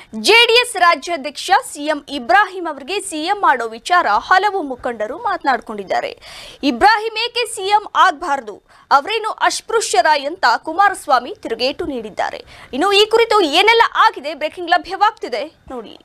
JDS ರಾಜ್ಯಾಧ್ಯಕ್ಷ CM Ibrahim ಅವರಿಗೆ CM ಮಾಡೋ ವಿಚಾರ ಹಲವು ಮುಖಂಡರು ಮಾತನಾಡಿಕೊಂಡಿದ್ದಾರೆ ಇಬ್ರಾಹಿಂ ಏಕೆ ಸಿಎಂ ಆಗಬಾರದು ಅವರೇನು ಅಸ್ಪೃಶ್ಯರ ಅಂತ ಕುಮಾರಸ್ವಾಮಿ ತಿರುಗೇಟು ನೀಡಿದ್ದಾರೆ ಇನ್ನು ಈ ಕುರಿತು ಏನೆಲ್ಲ ಆಗಿದೆ ಬ್ರೇಕಿಂಗ್ ಲಭ್ಯವಾಗ್ತಿದೆ ನೋಡಿ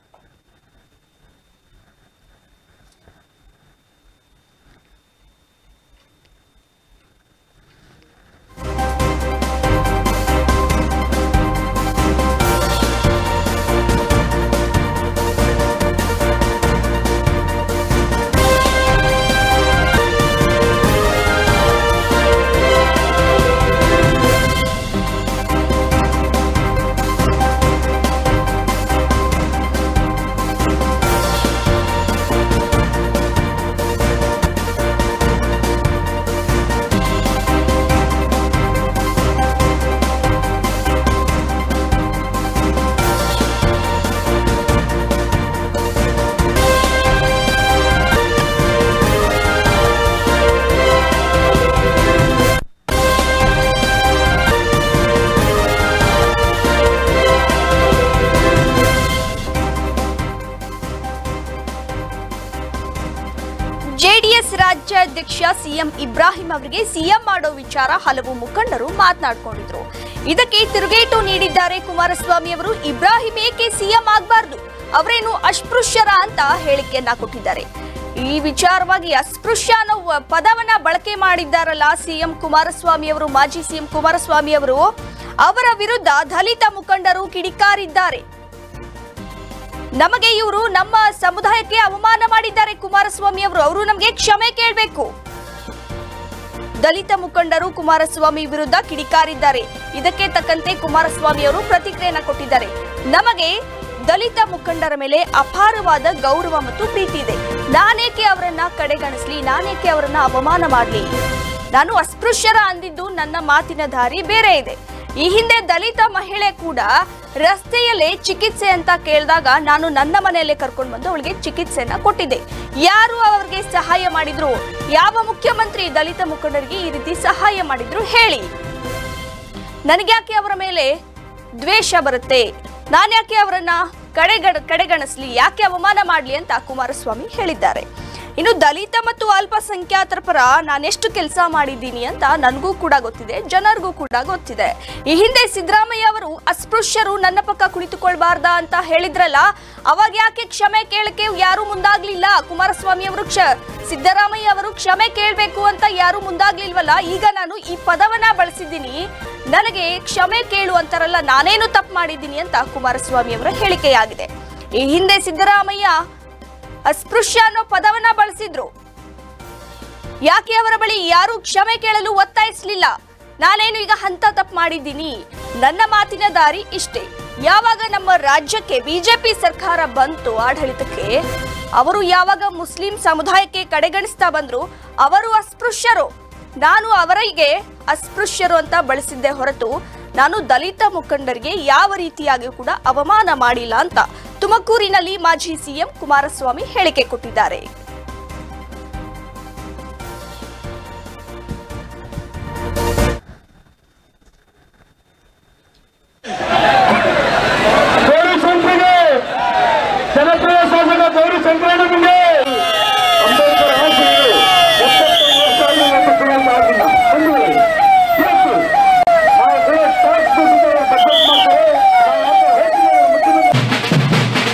ಜೆಡಿಎಸ್ ರಾಜ್ಯಾಧ್ಯಕ್ಷ ಸಿಎಂ ಇಬ್ರಾಹಿಂ ಅವರಿಗೆ ಸಿಎಂ ಮಾಡೋ ವಿಚಾರ ಹಲವು ಮುಖಂಡರು ಮಾತನಾಡಿಕೊಂಡಿದ್ರು ಇದಕ್ಕೆ ತಿರುಗೇಟು ನೀಡಿದ್ದಾರೆ ಕುಮಾರಸ್ವಾಮಿ ಅವರು ಇಬ್ರಾಹಿಂ ಏಕೆ ಸಿಎಂ ಆಗಬಾರ್ದು ಅವರೇನು ಅಸ್ಪೃಶ್ಯರ ಅಂತ ಹೇಳಿಕೆಯನ್ನ ಕೊಟ್ಟಿದ್ದಾರೆ ಈ ವಿಚಾರವಾಗಿ ಅಸ್ಪೃಶ್ಯ ಅನ್ನೋ ವ- ಪದವನ್ನ ಬಳಕೆ ಮಾಡಿದ್ದಾರಲ್ಲ ಸಿಎಂ ಕುಮಾರಸ್ವಾಮಿ ಅವರು ಮಾಜಿ ಸಿಎಂ ಕುಮಾರಸ್ವಾಮಿ ಅವರು ಅವರ ವಿರುದ್ಧ ದಲಿತ ಮುಖಂಡರು ಕಿಡಿಕಾರಿದ್ದಾರೆ ನಮಗೆ ಇವರು ನಮ್ಮ ಸಮುದಾಯಕ್ಕೆ ಅವಮಾನ ಮಾಡಿದ್ದಾರೆ ಕುಮಾರಸ್ವಾಮಿ ಅವರು ಅವರು ನಮಗೆ ಕ್ಷಮೆ ಕೇಳಬೇಕು ದಲಿತ ಮುಖಂಡರು ಕುಮಾರಸ್ವಾಮಿ ವಿರುದ್ಧ ಕಿಡಿಕಾರಿದ್ದಾರೆ ಇದಕ್ಕೆ ತಕ್ಕಂತೆ ಕುಮಾರಸ್ವಾಮಿ ಅವರು ಪ್ರತಿಕ್ರಿಯೆಯನ್ನ ಕೊಟ್ಟಿದ್ದಾರೆ ನಮಗೆ ದಲಿತ ಮುಖಂಡರ ಮೇಲೆ ಅಪಾರವಾದ ಗೌರವ ಮತ್ತು ಪ್ರೀತಿ ಇದೆ ನಾನೇಕೆ ಅವರನ್ನ ಕಡೆಗಣಿಸ್ಲಿ ನಾನೇಕೆ ಅವರನ್ನ ಅವಮಾನ ಮಾಡಲಿ ನಾನು ಅಸ್ಪೃಶ್ಯರ ಅಂದಿದ್ದು ನನ್ನ ಮಾತಿನ ದಾರಿ ಬೇರೆ ಇದೆ ಈ ಹಿಂದೆ ದಲಿತ ಮಹಿಳೆ ಕೂಡ ರಸ್ತೆಯಲ್ಲೇ ಚಿಕಿತ್ಸೆ ಅಂತ ಕೇಳಿದಾಗ ನಾನು ನನ್ನ ಮನೆಯಲ್ಲೇ ಕರ್ಕೊಂಡು ಬಂದು ಅವಳಿಗೆ ಚಿಕಿತ್ಸೆಯನ್ನ ಕೊಟ್ಟಿದ್ದೆ ಯಾರು ಅವರಿಗೆ ಸಹಾಯ ಮಾಡಿದ್ರು ಯಾವ ಮುಖ್ಯಮಂತ್ರಿ ದಲಿತ ಮುಖಂಡರಿಗೆ ಈ ರೀತಿ ಸಹಾಯ ಮಾಡಿದ್ರು ಹೇಳಿ ನನಗ್ಯಾಕೆ ಅವರ ಮೇಲೆ ದ್ವೇಷ ಬರುತ್ತೆ ನಾನ್ಯಾಕೆ ಅವರನ್ನ ಕಡೆಗಣ ಕಡೆಗಣಿಸ್ಲಿ ಯಾಕೆ ಅವಮಾನ ಮಾಡ್ಲಿ ಅಂತ ಕುಮಾರಸ್ವಾಮಿ ಹೇಳಿದ್ದಾರೆ ಇನ್ನು ದಲಿತ ಮತ್ತು ಅಲ್ಪಸಂಖ್ಯಾತರ ಪರ ನಾನೆಷ್ಟು ಕೆಲಸ ಮಾಡಿದ್ದೀನಿ ಅಂತ ನನಗೂ ಕೂಡ ಗೊತ್ತಿದೆ ಜನರಿಗೂ ಕೂಡ ಗೊತ್ತಿದೆ ಈ ಹಿಂದೆ ಸಿದ್ದರಾಮಯ್ಯ ಅವರು ಅಸ್ಪೃಶ್ಯರು ನನ್ನ ಪಕ್ಕ ಕುಳಿತುಕೊಳ್ಬಾರ್ದ ಅಂತ ಹೇಳಿದ್ರಲ್ಲ ಅವಾಗ ಯಾಕೆ ಕ್ಷಮೆ ಕೇಳಕ್ಕೆ ಯಾರು ಮುಂದಾಗ್ಲಿಲ್ಲ ಕುಮಾರಸ್ವಾಮಿ ಅವರು ಕ್ಷ ಸಿದ್ದರಾಮಯ್ಯ ಅವರು ಕ್ಷಮೆ ಕೇಳಬೇಕು ಅಂತ ಯಾರು ಮುಂದಾಗ್ಲಿಲ್ವಲ್ಲ ಈಗ ನಾನು ಈ ಪದವನ್ನ ಬಳಸಿದ್ದೀನಿ ನನಗೆ ಕ್ಷಮೆ ಕೇಳು ಅಂತಾರಲ್ಲ ನಾನೇನು ತಪ್ಪು ಮಾಡಿದ್ದೀನಿ ಅಂತ ಕುಮಾರಸ್ವಾಮಿ ಅವರ ಹೇಳಿಕೆಯಾಗಿದೆ ಈ ಹಿಂದೆ ಸಿದ್ದರಾಮಯ್ಯ ಅಸ್ಪೃಶ್ಯ ಅನ್ನೋ ಪದವನ್ನ ಬಳಸಿದ್ರು ಯಾಕೆ ಅವರ ಬಳಿ ಯಾರು ಕ್ಷಮೆ ಕೇಳಲು ಒತ್ತಾಯಿಸಲಿಲ್ಲ ನಾನೇನು ಈಗ ಹಂತ ತಪ್ಪು ಮಾಡಿದ್ದೀನಿ ನನ್ನ ಮಾತಿನ ದಾರಿ ಇಷ್ಟೇ ಯಾವಾಗ ನಮ್ಮ ರಾಜ್ಯಕ್ಕೆ ಬಿಜೆಪಿ ಸರ್ಕಾರ ಬಂತು ಆಡಳಿತಕ್ಕೆ ಅವರು ಯಾವಾಗ ಮುಸ್ಲಿಂ ಸಮುದಾಯಕ್ಕೆ ಕಡೆಗಣಿಸ್ತಾ ಬಂದ್ರು ಅವರು ಅಸ್ಪೃಶ್ಯರು ನಾನು ಅವರಿಗೆ ಅಸ್ಪೃಶ್ಯರು ಅಂತ ಬಳಸಿದ್ದೆ ಹೊರತು ನಾನು ದಲಿತ ಮುಖಂಡರಿಗೆ ಯಾವ ರೀತಿಯಾಗಿಯೂ ಕೂಡ ಅವಮಾನ ಮಾಡಿಲ್ಲ ಅಂತ ತುಮಕೂರಿನಲ್ಲಿ ಮಾಜಿ ಸಿಎಂ ಕುಮಾರಸ್ವಾಮಿ ಹೇಳಿಕೆ ಕೊಟ್ಟಿದ್ದಾರೆ ಗೌರಿ ಶಂಕರಿಗೆ ಜನಪ್ರಿಯ ಶಾಸಕ ಗೌರಿ ಶಂಕರಣ್ಣನಿಗೆ ಅಂಬೇಡ್ಕರ್ ಆಶಯಗಳು ಎಪ್ಪತ್ತೈದು ವರ್ಷ ಆಗಿ ಮತ್ತು ಪೂರ್ಣ ಆಗಿಲ್ಲ. ಒಂದು ವೇಳೆ ಇವತ್ತು ಆ great task force ಅವರು budget ಮಾಡ್ತಾರೆ. ನಾವು ಯಾಕೆ ಹೇಳ್ತೀವಿ ಅವ್ರ ಮುಖ್ಯಮಂತ್ರಿ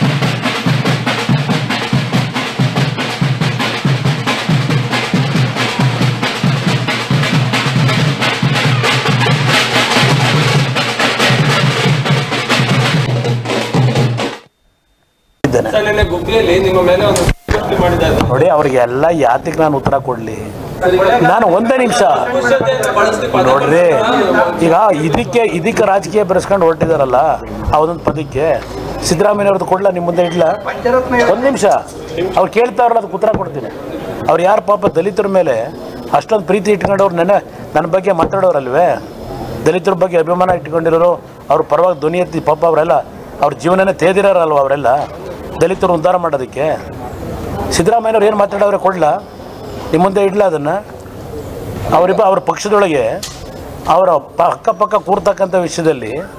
ಇದ್ದೇನೆ ಸರ್ ನಿನ್ನೆ ಗುಬ್ಬಿಯಲ್ಲಿ ನಿಮ್ಮ ಮೇಲೆ ಒಂದು ಸುದ್ದಿ ಮಾಡಿದ್ದಾರೆ ನೋಡಿ ಅವ್ರಿಗೆಲ್ಲ ಯಾತಿಗೆ ನಾನು ಉತ್ತರ ಕೊಡ್ಲಿ ನಾನು ಒಂದೇ ನಿಮಿಷ ಅಸ್ಪೃಶ್ಯತೆಯನ್ನು ಬಳಸಿ ಪದ ನೋಡ್ರಿ ಈಗ ಇದಕ್ಕೆ ಇದಕ್ಕೆ ರಾಜಕೀಯ ಬೆರೆಸ್ಕೊಂಡು ಹೊರಟಿದಾರಲ್ಲ ಆ ಒಂದೊಂದು ಪದಕ್ಕೆ ಸಿದ್ದರಾಮಯ್ಯ ಅವ್ರದ್ದು ಕೊಡ್ಲಾ ನಿಮ್ಮ ಮುಂದೆ ಇಡ್ಲಾ ಒಂದು ನಿಮಿಷ ಅವ್ರು ಕೇಳ್ತಾವ್ರಲ್ಲ ಅದಕ್ಕೆ ಉತ್ತರ ಕೊಡ್ತೀನಿ ಅವ್ರು ಯಾರು ಪಾಪ ದಲಿತರ ಮೇಲೆ ಅಷ್ಟೊಂದು ಪ್ರೀತಿ ಇಟ್ಕೊಂಡವ್ರು ನೆನೆ ನನ್ನ ಬಗ್ಗೆ ಮಾತಾಡೋರಲ್ವೇ ದಲಿತರ ಬಗ್ಗೆ ಅಭಿಮಾನ ಇಟ್ಕೊಂಡಿರೋರು ಅವ್ರ ಪರವಾಗಿ ಧ್ವನಿ ಎತ್ತಿ ಪಾಪ ಅವರೆಲ್ಲ ಅವ್ರ ಜೀವನನೇ ತೇದಿರೋರಲ್ವ ಅವರೆಲ್ಲ ದಲಿತರು ಉದ್ಧಾರ ಮಾಡೋದಕ್ಕೆ ಸಿದ್ದರಾಮಯ್ಯವ್ರು ಏನು ಮಾತಾಡೋರೆ ಕೊಡ್ಲಾ ನಿಮ್ಮ ಮುಂದೆ ಇಡ್ಲಾ ಅದನ್ನು ಅವರಿಬ್ಬ ಅವ್ರ ಪಕ್ಷದೊಳಗೆ ಅವರ ಪ ಅಕ್ಕಪಕ್ಕ ಕೂರ್ತಕ್ಕಂಥ ವಿಷಯದಲ್ಲಿ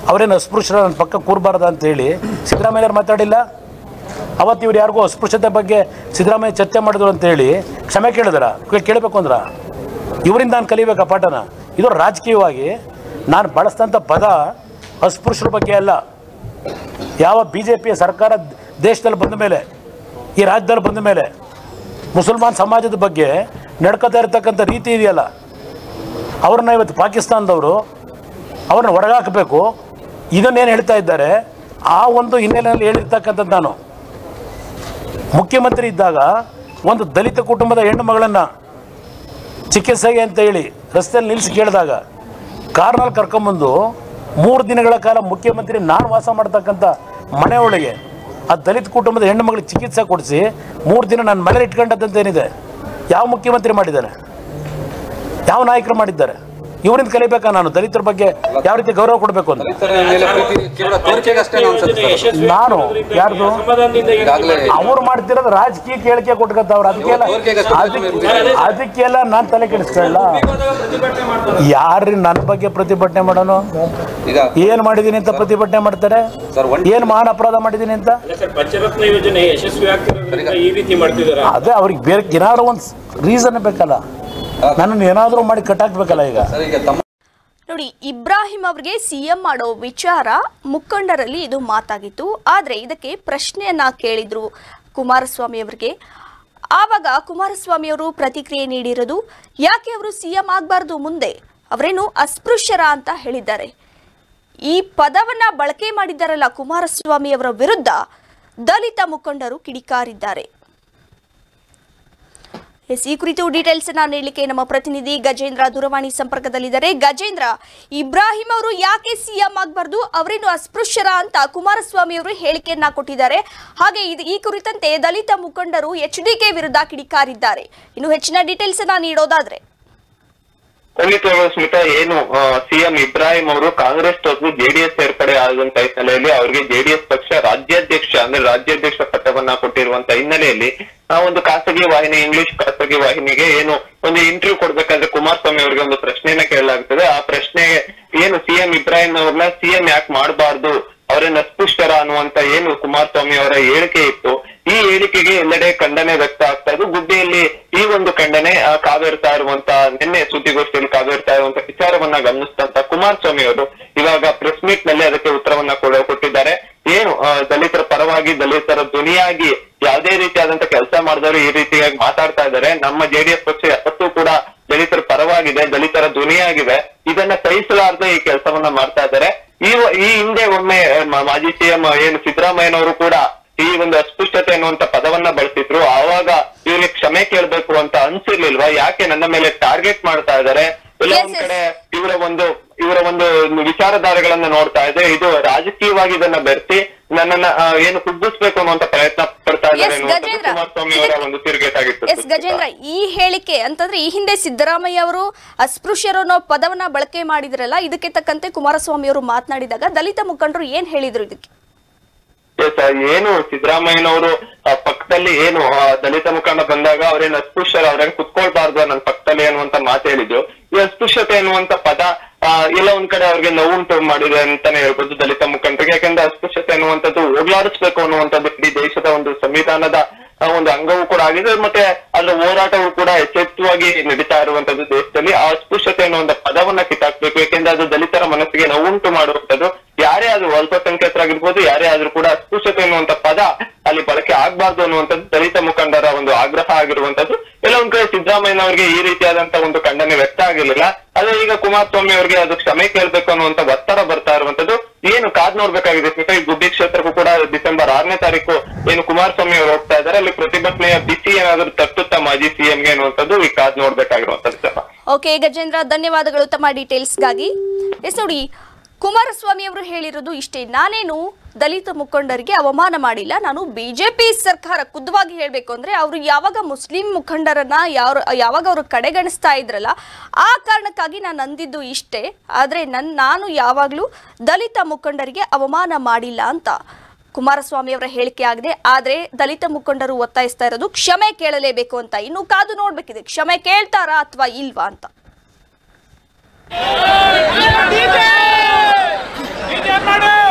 ಅವರೇನು ಅಸ್ಪೃಶ್ಯರ ನನ್ನ ಪಕ್ಕ ಕೂರಬಾರ್ದ ಅಂತೇಳಿ ಸಿದ್ದರಾಮಯ್ಯವ್ರು ಮಾತಾಡಿಲ್ಲ ಅವತ್ತು ಇವ್ರು ಯಾರಿಗೂ ಅಸ್ಪೃಶ್ಯತೆ ಬಗ್ಗೆ ಸಿದ್ದರಾಮಯ್ಯ ಚರ್ಚೆ ಮಾಡಿದ್ರು ಅಂತೇಳಿ ಕ್ಷಮೆ ಕೇಳಿದ್ರ ಕೇಳಬೇಕು ಅಂದ್ರ ಇವರಿಂದ ನಾನು ಕಲಿಬೇಕಾ ಪಾಠನ ಇದು ರಾಜಕೀಯವಾಗಿ ನಾನು ಬಳಸಿದಂಥ ಪದ ಅಸ್ಪೃಶ್ಯರ ಬಗ್ಗೆ ಅಲ್ಲ ಯಾವ ಬಿ ಜೆ ಪಿಯ ಸರ್ಕಾರ ದೇಶದಲ್ಲಿ ಬಂದ ಮೇಲೆ ಈ ರಾಜ್ಯದಲ್ಲಿ ಬಂದ ಮೇಲೆ ಮುಸಲ್ಮಾನ್ ಸಮಾಜದ ಬಗ್ಗೆ ನಡ್ಕೋತಾ ಇರ್ತಕ್ಕಂಥ ರೀತಿ ಇದೆಯಲ್ಲ ಅವ್ರನ್ನ ಇವತ್ತು ಪಾಕಿಸ್ತಾನದವರು ಅವ್ರನ್ನ ಹೊರಗಾಕಬೇಕು ಇದನ್ನೇನು ಹೇಳ್ತಾ ಇದ್ದಾರೆ ಆ ಒಂದು ಹಿನ್ನೆಲೆಯಲ್ಲಿ ಹೇಳಿರ್ತಕ್ಕಂಥದ್ದು ನಾನು ಮುಖ್ಯಮಂತ್ರಿ ಇದ್ದಾಗ ಒಂದು ದಲಿತ ಕುಟುಂಬದ ಹೆಣ್ಣು ಮಗಳನ್ನು ಚಿಕಿತ್ಸೆಗೆ ಅಂತ ಹೇಳಿ ರಸ್ತೆಯಲ್ಲಿ ನಿಲ್ಲಿಸಿ ಕೇಳಿದಾಗ ಕಾರ್ನಲ್ಲಿ ಕರ್ಕೊಂಬಂದು ಮೂರು ದಿನಗಳ ಕಾಲ ಮುಖ್ಯಮಂತ್ರಿ ನಾನು ವಾಸ ಮಾಡ್ತಕ್ಕಂಥ ಮನೆ ಒಳಗೆ ಆ ದಲಿತ ಕುಟುಂಬದ ಹೆಣ್ಣು ಮಗಳಿಗೆ ಚಿಕಿತ್ಸೆ ಕೊಡಿಸಿ ಮೂರು ದಿನ ನನ್ನ ಮನೇಲಿ ಇಟ್ಕೊಂಡದ್ದೇನಿದೆ ಯಾವ ಮುಖ್ಯಮಂತ್ರಿ ಮಾಡಿದ್ದಾರೆ ಯಾವ ನಾಯಕರು ಮಾಡಿದ್ದಾರೆ ಇವರಿಂದ ಕಲಿಬೇಕಾ ನಾನು ದಲಿತರ ಬಗ್ಗೆ ಯಾವ ರೀತಿ ಗೌರವ ಕೊಡಬೇಕು ಅಂತ ದಲಿತರ ಮೇಲೆ ಪ್ರೀತಿ ಕೇವಲ ತೋರಿಕೆಗಷ್ಟೇ ಅನ್ಸುತ್ತೆ ಸರ್ ನಾನು ಯಾರ್ದು ಈಗಾಗಲೇ ಅವ್ರು ಮಾಡ್ತಿರೋದು ರಾಜಕೀಯ ಕೇಳಿಕೆ ಕೊಟ್ಕೊತಾವ್ರು ಅದಕ್ಕೆಲ್ಲ ಅದಕ್ಕೆ ಅದಕ್ಕೆಲ್ಲ ನಾನು ತಲೆ ಕೆಡಿಸ್ಕೊಳ್ಳ ಪ್ರತಿಭಟನೆ ಮಾಡ್ತಾರೆ ಯಾರು ನನ್ನ ಬಗ್ಗೆ ಪ್ರತಿಭಟನೆ ಮಾಡೋನು ಈಗ ಏನ್ ಮಾಡಿದೀನಿ ಅಂತ ಪ್ರತಿಭಟನೆ ಮಾಡ್ತಾರೆ ಸರ್ ಒಂದ್ ಏನ್ ಮಹಾನ್ ಅಪರಾಧ ಮಾಡಿದೀನಿ ಅಂತ ಅಲ್ಲ ಸರ್ ಪಂಚರತ್ನ ಯೋಜನೆ ಯಶಸ್ವಿ ಆಗ್ತಿರೋದ್ರಿಂದ ಈ ರೀತಿ ಮಾಡ್ತಿದಾರ ಅದೇ ಅವ್ರಿಗೆ ಬೇರೆ ಏನಾದ್ರು ಒಂದು ರೀಸನ್ ಬೇಕಲ್ಲ ನನ್ನನ್ನು ಏನಾದರೂ ಮಾಡಿ ಕಟ್ಟಾಕ್ಬೇಕಲ್ಲ ಈಗ ಸರ್ ಈಗ ತಮ್ಮ ನೋಡಿ ಇಬ್ರಾಹಿಂ ಅವರಿಗೆ ಸಿಎಂ ಮಾಡೋ ವಿಚಾರ ಮುಖಂಡರಲ್ಲಿ ಇದು ಮಾತಾಗಿತ್ತು ಆದರೆ ಇದಕ್ಕೆ ಪ್ರಶ್ನೆಯನ್ನ ಕೇಳಿದ್ರು ಕುಮಾರಸ್ವಾಮಿ ಅವರಿಗೆ ಆವಾಗ ಕುಮಾರಸ್ವಾಮಿ ಅವರು ಪ್ರತಿಕ್ರಿಯೆ ನೀಡಿರೋದು ಯಾಕೆ ಅವರು ಸಿಎಂ ಆಗಬಾರ್ದು ಮುಂದೆ ಅವರೇನು ಅಸ್ಪೃಶ್ಯರ ಅಂತ ಹೇಳಿದ್ದಾರೆ ಈ ಪದವನ್ನ ಬಳಕೆ ಮಾಡಿದ್ದಾರಲ್ಲ ಕುಮಾರಸ್ವಾಮಿ ಅವರ ವಿರುದ್ಧ ದಲಿತ ಮುಖಂಡರು ಕಿಡಿಕಾರಿದ್ದಾರೆ ಎಸ್ ಈ ಕುರಿತು ಡೀಟೇಲ್ಸ್ ಅನ್ನ ನೀಡಲಿಕ್ಕೆ ನಮ್ಮ ಪ್ರತಿನಿಧಿ ಗಜೇಂದ್ರ ದೂರವಾಣಿ ಸಂಪರ್ಕದಲ್ಲಿದ್ದಾರೆ ಗಜೇಂದ್ರ ಇಬ್ರಾಹಿಂ ಅವರು ಯಾಕೆ ಸಿಎಂ ಆಗಬಾರ್ದು ಅವರೇನು ಅಸ್ಪೃಶ್ಯರ ಅಂತ ಕುಮಾರಸ್ವಾಮಿ ಅವರು ಹೇಳಿಕೆಯನ್ನ ಕೊಟ್ಟಿದ್ದಾರೆ ಹಾಗೆ ಇದು ಈ ಕುರಿತಂತೆ ದಲಿತ ಮುಖಂಡರು ಎಚ್ ಡಿಕೆ ವಿರುದ್ಧ ಕಿಡಿಕಾರಿದ್ದಾರೆ ಇನ್ನು ಹೆಚ್ಚಿನ ಡೀಟೇಲ್ಸ್ ಅನ್ನ ನೀಡೋದಾದ್ರೆ ಖಂಡಿತವಾಗ್ಲೂ ಸ್ಮಿತಾ ಏನು ಸಿಎಂ ಇಬ್ರಾಹಿಂ ಅವರು ಕಾಂಗ್ರೆಸ್ ತೊರೆದು ಜೆಡಿಎಸ್ ಸೇರ್ಪಡೆ ಆದಂತ ಹಿನ್ನೆಲೆಯಲ್ಲಿ ಅವರಿಗೆ ಜೆಡಿಎಸ್ ಪಕ್ಷ ರಾಜ್ಯಾಧ್ಯಕ್ಷ ಅಂದ್ರೆ ರಾಜ್ಯಾಧ್ಯಕ್ಷ ಪಟ್ಟವನ್ನ ಕೊಟ್ಟಿರುವಂತ ಹಿನ್ನೆಲೆಯಲ್ಲಿ ಆ ಒಂದು ಖಾಸಗಿ ವಾಹಿನಿ ಇಂಗ್ಲಿಷ್ ಖಾಸಗಿ ವಾಹಿನಿಗೆ ಏನು ಒಂದು ಇಂಟರ್ವ್ಯೂ ಕೊಡ್ಬೇಕಾದ್ರೆ ಕುಮಾರಸ್ವಾಮಿ ಅವರಿಗೆ ಒಂದು ಪ್ರಶ್ನೆಯನ್ನ ಕೇಳಲಾಗ್ತದೆ ಆ ಪ್ರಶ್ನೆಗೆ ಏನು ಸಿಎಂ ಇಬ್ರಾಹಿಂ ಅವ್ರನ್ನ ಸಿಎಂ ಯಾಕೆ ಮಾಡಬಾರ್ದು ಅವರನ್ನ ಅಸ್ಪೃಶ್ಯರ ಅನ್ನುವಂತ ಏನು ಕುಮಾರಸ್ವಾಮಿ ಅವರ ಹೇಳಿಕೆ ಇತ್ತು ಈ ಹೇಳಿಕೆಗೆ ಎಲ್ಲೆಡೆ ಖಂಡನೆ ವ್ಯಕ್ತ ಆಗ್ತಾ ಇದ್ದು ಗುಡ್ಡೆಯಲ್ಲಿ ಈ ಒಂದು ಖಂಡನೆ ಆ, ಕಾವೇರ್ತಾ ಇರುವಂತ ನಿನ್ನೆ ಸುದ್ದಿಗೋಷ್ಠಿಯಲ್ಲಿ ಕಾವೇರ್ತಾ ಇರುವಂತ ವಿಚಾರವನ್ನ ಗಮನಿಸಿದಂತ ಕುಮಾರಸ್ವಾಮಿ ಅವರು ಇವಾಗ ಪ್ರೆಸ್ ಮೀಟ್ ನಲ್ಲಿ ಅದಕ್ಕೆ ಉತ್ತರವನ್ನ ಕೂಡ ಕೊಟ್ಟಿದ್ದಾರೆ ಏನು ಆ, ದಲಿತರ ಪರವಾಗಿ ದಲಿತರ ಧ್ವನಿಯಾಗಿ ಯಾವುದೇ ರೀತಿಯಾದಂತ ಕೆಲಸ ಮಾಡಿದವರು ಈ ರೀತಿಯಾಗಿ ಮಾತಾಡ್ತಾ ಇದ್ದಾರೆ ನಮ್ಮ ಜೆಡಿಎಸ್ ಪಕ್ಷ ಯಾವತ್ತೂ ಕೂಡ ದಲಿತರ ಪರವಾಗಿದೆ ದಲಿತರ ಧ್ವನಿಯಾಗಿದೆ ಇದನ್ನ ಸಹಿಸಲಾರದೆ ಈ ಕೆಲಸವನ್ನ ಮಾಡ್ತಾ ಇದ್ದಾರೆ ಈ ಈ ಹಿಂದೆ ಒಮ್ಮೆ ಮ- ಮಾಜಿ ಸಿಎಂ ಏನು ಸಿದ್ದರಾಮಯ್ಯನವರು ಕೂಡ ಈ ಒಂದು ಅಸ್ಪೃಶ್ಯತೆ ಅನ್ನುವಂತ ಪದವನ್ನ ಬಳಸಿದ್ರು ಆವಾಗ ಇವ್ರಿಗೆ ಕ್ಷಮೆ ಕೇಳ್ಬೇಕು ಅಂತ ಅನ್ಸಿರ್ಲಿಲ್ವಾ ಯಾಕೆ ನನ್ನ ಮೇಲೆ ಟಾರ್ಗೆಟ್ ಮಾಡ್ತಾ ಇದ್ದಾರೆ ಎಲ್ಲ Yes, ಒಂದ್ yes. ಕಡೆ ಇವರ ಒಂದು ಇವರ ಒಂದು ವಿಚಾರಧಾರೆಗಳನ್ನ ನೋಡ್ತಾ ಇದೆ ಇದು ರಾಜಕೀಯವಾಗಿ ಇದನ್ನ ಬೆರೆಸಿ ನನ್ನನ್ನ ಆ, ಏನು ಕುಗ್ಗಿಸ್ಬೇಕು ಅನ್ನುವಂತ ಪ್ರಯತ್ನ ಪಡ್ತಾ ಇದ್ದಾರೆ Yes, ಅನ್ನುವಂಥದ್ದು ಗಜೇಂದ್ರ. ಕುಮಾರಸ್ವಾಮಿ ಅವರ ಒಂದು ತಿರುಗೇಟಾಗಿತ್ತು ಎಸ್ ಗಜೇಂದ್ರ ಈ ಹೇಳಿಕೆ ಅಂತಂದ್ರೆ ಈ ಹಿಂದೆ ಸಿದ್ದರಾಮಯ್ಯ ಅವರು ಅಸ್ಪೃಶ್ಯರು ಅನ್ನೋ ಪದವನ್ನ ಬಳಕೆ ಮಾಡಿದ್ರಲ್ಲ ಇದಕ್ಕೆ ತಕ್ಕಂತೆ ಕುಮಾರಸ್ವಾಮಿ ಅವರು ಮಾತನಾಡಿದಾಗ ದಲಿತ ಮುಖಂಡರು ಏನ್ ಹೇಳಿದ್ರು ಇದಕ್ಕೆ ಎಸ್ ಏನು ಸಿದ್ದರಾಮಯ್ಯನವರು ಆ, ಪಕ್ಕದಲ್ಲಿ ಏನು ಆ, ದಲಿತ ಮುಖಂಡ ಬಂದಾಗ ಅವ್ರೇನು ಅಸ್ಪೃಶ್ಯರು ಅವ್ರೇನು ಕುತ್ಕೊಳ್ಬಾರ್ದು ನನ್ನ ಪಕ್ಕದಲ್ಲಿ ಅನ್ನುವಂತ ಮಾತು ಹೇಳಿದ್ರು ಈ ಅಸ್ಪೃಶ್ಯತೆ ಅನ್ನುವಂತ ಪದ ಆ, ಎಲ್ಲ ಒಂದ್ ಕಡೆ ಅವ್ರಿಗೆ ನೋವುಂಟು ಮಾಡಿದೆ ಅಂತಾನೆ ಹೇಳ್ಬೋದು ದಲಿತ ಮುಖಂಡರಿಗೆ ಯಾಕಂದ್ರೆ ಅಸ್ಪೃಶ್ಯತೆ ಅನ್ನುವಂಥದ್ದು ಹೋಗ್ಲಾಡಿಸ್ಬೇಕು ಅನ್ನುವಂಥದ್ದು ಇಡೀ ದೇಶದ ಒಂದು ಸಂವಿಧಾನದ ಆ, ಒಂದು ಅಂಗವೂ ಕೂಡ ಆಗಿದೆ ಮತ್ತೆ ಅದರ ಹೋರಾಟವೂ ಕೂಡ ಯಶಸ್ವಿಯಾಗಿ ನಡೀತಾ ಇರುವಂತದ್ದು ದೇಶದಲ್ಲಿ ಆ ಅಸ್ಪೃಶ್ಯತೆ ಅನ್ನುವಂತ ಪದವನ್ನ ಕಿತ್ತಾಕ್ಬೇಕು ಯಾಕೆಂದ್ರೆ ಅದು ದಲಿತರ ಮನಸ್ಸಿಗೆ ನೋವುಂಟು ಮಾಡುವಂತದ್ದು ಯಾರೇ ಆದ್ರೂ ಅಲ್ಪಸಂಖ್ಯಾತರಾಗಿರ್ಬೋದು ಯಾರೇ ಆದ್ರೂ ಕೂಡ ಅಸ್ಪೃಶ್ಯತೆ ಅನ್ನುವಂತ ಪದ ಅಲ್ಲಿ ಬಳಕೆ ಆಗ್ಬಾರ್ದು ಅನ್ನುವಂಥದ್ದು ದಲಿತ ಮುಖಂಡರ ಒಂದು ಆಗ್ರಹ ಆಗಿರುವಂತದ್ದು ಎಲ್ಲ ಒಂದ್ ಕಡೆ ಸಿದ್ದರಾಮಯ್ಯನವರಿಗೆ ಈ ರೀತಿಯಾದಂತ ಒಂದು ಖಂಡನೆ ವ್ಯಕ್ತ ಆಗಿರ್ಲಿಲ್ಲ ಅದೇ ಈಗ ಕುಮಾರಸ್ವಾಮಿ ಅವರಿಗೆ ಅದು ಕ್ಷಮೆ ಕೇಳ್ಬೇಕು ಅನ್ನುವಂತ ಒತ್ತಡ ಬರ್ತಾ ಇರುವಂತದ್ದು ಏನು ಕಾದ್ ನೋಡ್ಬೇಕಾಗಿದೆ ಸ್ಮಿತಾ ಈ ಗುಬ್ಬಿ ಕ್ಷೇತ್ರಕ್ಕೂ ಕೂಡ ಡಿಸೆಂಬರ್ ಆರನೇ ತಾರೀಕು ಏನು ಕುಮಾರಸ್ವಾಮಿ ಅವರು ಹೋಗ್ತಾ ಇದ್ದಾರೆ ಅಲ್ಲಿ ಪ್ರತಿಭಟನೆಯ ಬಿಸಿ ಏನಾದ್ರೂ ತಟ್ಟುತ್ತಾ ಮಾಜಿ ಸಿಎಂಗೆ ಅನ್ನುವಂಥದ್ದು ಈ ಕಾದ್ ನೋಡ್ಬೇಕಾಗಿರುವಂತದ್ದು ಸರ್ ಓಕೆ ಗಜೇಂದ್ರ ಧನ್ಯವಾದಗಳು ತಮ್ಮ ಡೀಟೇಲ್ಸ್ಗಾಗಿ ಎಸ್ ನೋಡಿ ಕುಮಾರಸ್ವಾಮಿ ಅವರು ಹೇಳಿರೋದು ಇಷ್ಟೇ ನಾನೇನು ದಲಿತ ಮುಖಂಡರಿಗೆ ಅವಮಾನ ಮಾಡಿಲ್ಲ ನಾನು ಬಿಜೆಪಿ ಸರ್ಕಾರ ಖುದ್ವಾಗಿ ಹೇಳಬೇಕು ಅಂದ್ರೆ ಅವರು ಯಾವಾಗ ಮುಸ್ಲಿಂ ಮುಖಂಡರನ್ನ ಯಾವ ಯಾವಾಗ ಅವರು ಕಡೆಗಣಿಸ್ತಾ ಇದ್ರಲ್ಲ ಆ ಕಾರಣಕ್ಕಾಗಿ ನಾನು ಅಂದಿದ್ದು ಇಷ್ಟೇ ಆದರೆ ನನ್ನ ನಾನು ಯಾವಾಗಲೂ ದಲಿತ ಮುಖಂಡರಿಗೆ ಅವಮಾನ ಮಾಡಿಲ್ಲ ಅಂತ ಕುಮಾರಸ್ವಾಮಿ ಅವರ ಹೇಳಿಕೆ ಆಗಿದೆ ಆದರೆ ದಲಿತ ಮುಖಂಡರು ಒತ್ತಾಯಿಸ್ತಾ ಇರೋದು ಕ್ಷಮೆ ಕೇಳಲೇಬೇಕು ಅಂತ ಇನ್ನು ಕಾದು ನೋಡ್ಬೇಕಿದೆ ಕ್ಷಮೆ ಕೇಳ್ತಾರಾ ಅಥವಾ ಇಲ್ವಾ ಅಂತ ಬಿಜೆಪಿ ಮಾಡಿ